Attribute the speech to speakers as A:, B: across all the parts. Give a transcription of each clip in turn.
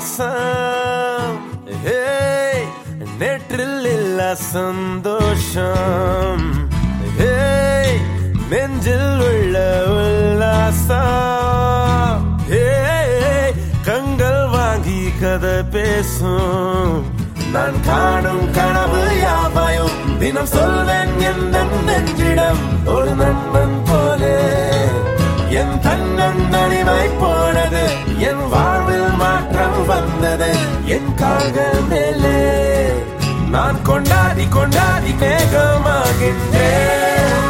A: உல்லாசம் ஹேய், நேற்றில் இல்ல சந்தோஷம் ஹேய், நெஞ்சில் உள்ள உல்லாசம் ஹேய், கண்கள் வாங்கி கதை பேசும் நான் காணும் கனவு யாவையும் தினம் சொல்வேன் எந்த நெஞ்சிடம் ஒரு நண்பன் போலே என் தன்னன் தனிமை போனது என் வாழ்வில் மாற்றம் வந்தது என் கால்கள் மேலே நான் கொண்டாடி கொண்டாடி வேகமாகின்றேன்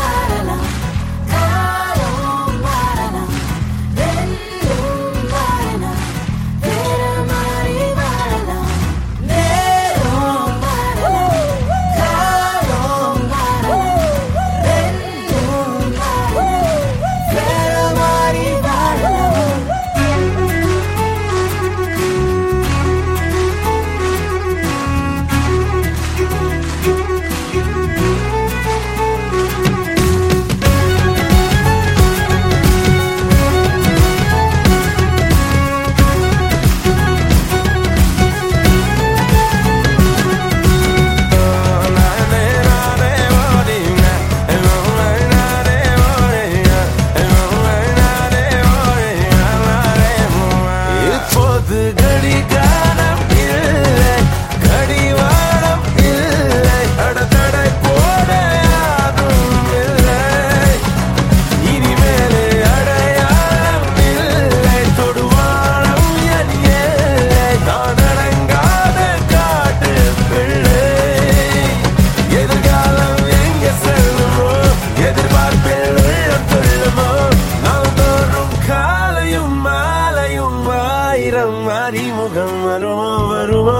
A: இப்போது கடிகாரம் இல்லை கடிவாளம் இல்லை அடத்தடை போட யாரும் இல்லை இனிமேலே அடையாளம் இல்லை தொடுவானம் என் எல்லை நான் அடங்காத காட்டு பிள்ளை எதிர்காலம் எங்க செல்லுமோ எதிர்பார்ப்பில் உள்ளம் கொள்ளுமோ நான் தோறும் காலையும் மாலையும் ஆயிரம் அறிமுகம் வருமோ வருமோ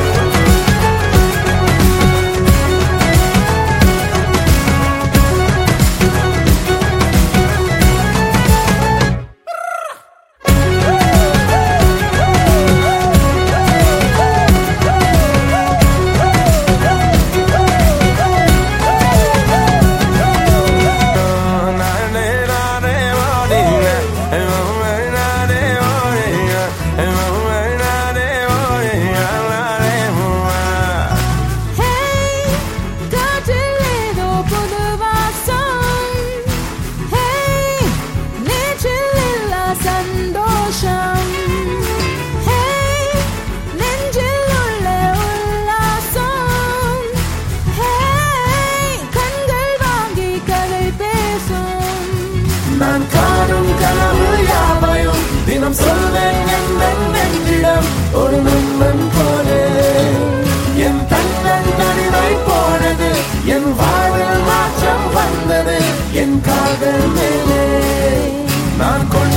B: சந்தோஷம் Hey, நெஞ்சில் உள்ள உல்லாசம் Hey, கண்கள் வாங்கி கதை பேசும்
A: நான் காணும் கனவு யாவையும் தினம் சொல்வேன் எந்த நெஞ்சிடம் ஒரு நண்பன் போலே என் தன்னன் நடிவை போனது என் வாழ்வில் மாற்றம் வந்தது என் காதல் மேலே நான் கொண்ட